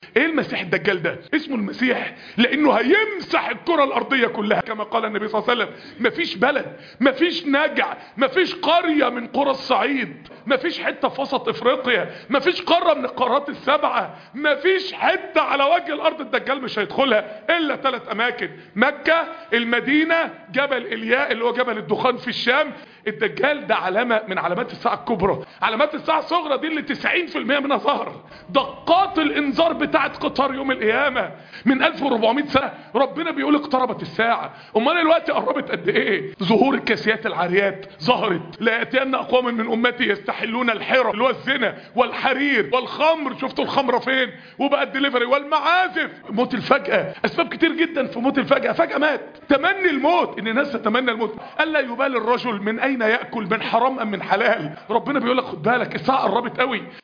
ايه المسيح الدجال ده اسمه المسيح لانه هيمسح الكره الارضيه كلها كما قال النبي صلى الله عليه وسلم مفيش بلد مفيش نجع مفيش قريه من قرى الصعيد مفيش حته في وسط افريقيا مفيش قاره من القارات السبعه مفيش حته على وجه الارض الدجال مش هيدخلها الا ثلاث اماكن مكه المدينه جبل الياء اللي هو جبل الدخان في الشام الدجال ده علامة من علامات الساعة الكبرى علامات الساعة الصغرى دي اللي 90% منها ظهر دقات الانذار بتاعت قطار يوم القيامة من 1400 سنة ربنا بيقول اقتربت الساعة امال الوقت قربت قد ايه ظهور الكاسيات العاريات ظهرت لا ياتين اقوام من امتي يستحلون الحرى اللي هو الزنا والحرير والخمر شفتوا الخمرة فين وبقى الدليفري والمعازف موت الفجأة اسباب كتير جدا في موت الفجأة فجأة مات تمني الموت ان الناس تتمنى الموت الا يبالي الرجل من اين ياكل من حرام ام من حلال ربنا بيقول لك خد بالك الساعه قربت قوي